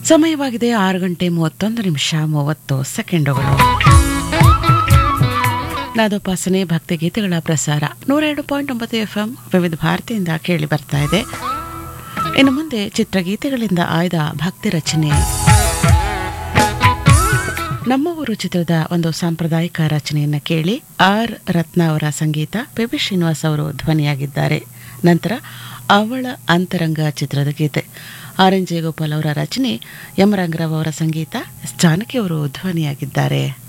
ಸಮಯವಾಗಿದೆ ಆರು ಗಂಟೆ ಮೂವತ್ತೊಂದು ನಿಮಿಷ ಮೂವತ್ತು ಸೆಕೆಂಡುಗಳು ನಾದೋಪಾಸನೆ ಭಕ್ತಿಗೀತೆಗಳ ಪ್ರಸಾರ ನೂರ ಎರಡು ಪಾಯಿಂಟ್ ಒಂಬತ್ತು ಎಫ್ ಎಂ ವಿವಿಧ ಭಾರತಿಯಿಂದ ಕೇಳಿ ಬರ್ತಾ ಇದೆ ಇನ್ನು ಮುಂದೆ ಚಿತ್ರಗೀತೆಗಳಿಂದ ಆಯ್ದ ಭಕ್ತಿ ರಚನೆ ನಮ್ಮ ಊರು ಚಿತ್ರದ ಒಂದು ಸಾಂಪ್ರದಾಯಿಕ ರಚನೆಯನ್ನು ಕೇಳಿ ಆರ್ ರತ್ನ ಅವರ ಸಂಗೀತ ಪಿ ಬಿ ಶ್ರೀನಿವಾಸ್ ಅವರು ಧ್ವನಿಯಾಗಿದ್ದಾರೆ ನಂತರ ಅವಳ ಅಂತರಂಗ ಚಿತ್ರದ ಗೀತೆ ಆರ್ ಎನ್ ಜಯಗೋಪಾಲ್ ಅವರ ರಚನೆ ಎಂ ರಂಗರಾವ್ ಅವರ ಸಂಗೀತ ಎಸ್ ಜಾನಕಿ ಅವರು ಧ್ವನಿಯಾಗಿದ್ದಾರೆ